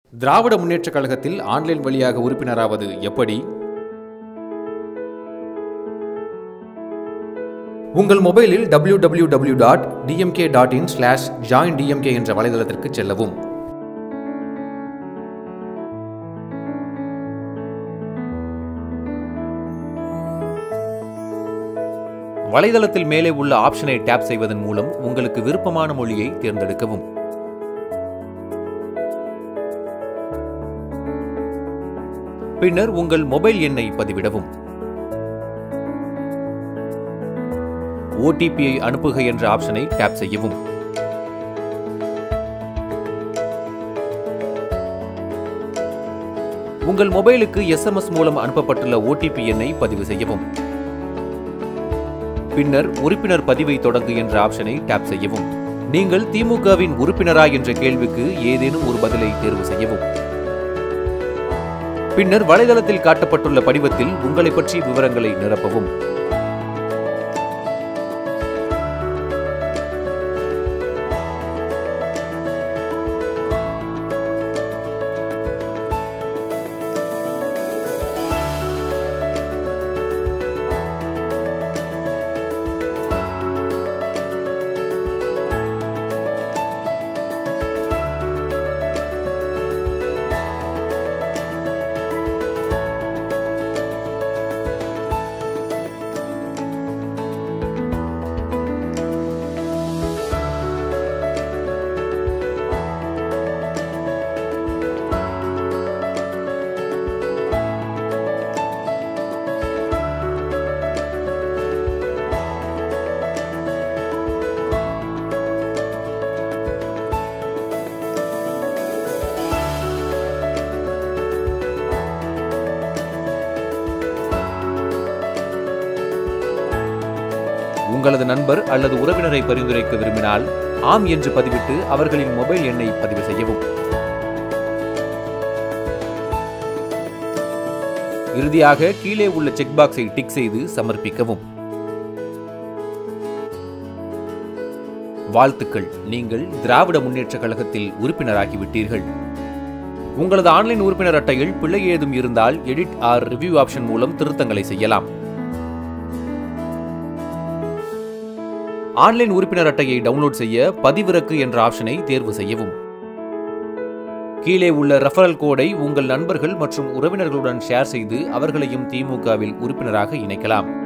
திராவிட முன்னேற்றக் கழகத்தில் ஆன்லைன் வழியாக உறுப்பினராவது எப்படி உங்கள் மொபைலில் W W W dot DMK dot in slash join DMK என்ற வலைதளத்திற்கு செல்லவும் வலைதளத்தில் மேலே உள்ள ஆப்ஷனை டேப் செய்வதன் மூலம் உங்களுக்கு விருப்பமான மொழியை தேர்ந்தெடுக்கவும் பின்னர் உங்கள் மொபைல் எண்ணை பதிவிடவும் ஓடிபியை அனுப்புக என்ற ஆப்ஷனை டேப் செய்யவும் உங்கள் மொபைலுக்கு எஸ்எம்எஸ் மூலம் அனுப்பப்பட்டுள்ள ஓடிபி எண்ணை பதிவு செய்யவும் பின்னர் உறுப்பினர் பதிவை தொடங்கு என்ற ஆப்ஷனை டேப் செய்யவும் நீங்கள் திமுகவின் உறுப்பினரா என்ற கேள்விக்கு ஏதேனும் ஒரு பதிலை தேர்வு செய்யவும் பின்னர் வலைதளத்தில் காட்டப்பட்டுள்ள படிவத்தில் உங்களை பற்றி விவரங்களை நிரப்பவும் உங்களது நண்பர் அல்லது உறவினரை பரிந்துரைக்க விரும்பினால் ஆம் என்று பதிவிட்டு அவர்களின் மொபைல் எண்ணை பதிவு செய்யவும் இறுதியாக கீழே உள்ள செக் பாக்ஸை டிக் செய்து சமர்ப்பிக்கவும் வாழ்த்துக்கள் நீங்கள் திராவிட முன்னேற்றக் கழகத்தில் உறுப்பினராகிவிட்டீர்கள் உங்களது ஆன்லைன் உறுப்பினர் அட்டையில் பிழை ஏதும் இருந்தால் எடிட் ஆர் ரிவ்யூ ஆப்ஷன் மூலம் திருத்தங்களை செய்யலாம் ஆன்லைன் உறுப்பினர் அட்டையை டவுன்லோட் செய்ய பதிவிறக்கு என்ற ஆப்ஷனை தேர்வு செய்யவும் கீழே உள்ள ரெஃபரல் கோடை உங்கள் நண்பர்கள் மற்றும் உறவினர்களுடன் ஷேர் செய்து அவர்களையும் திமுகவில் உறுப்பினராக இணைக்கலாம்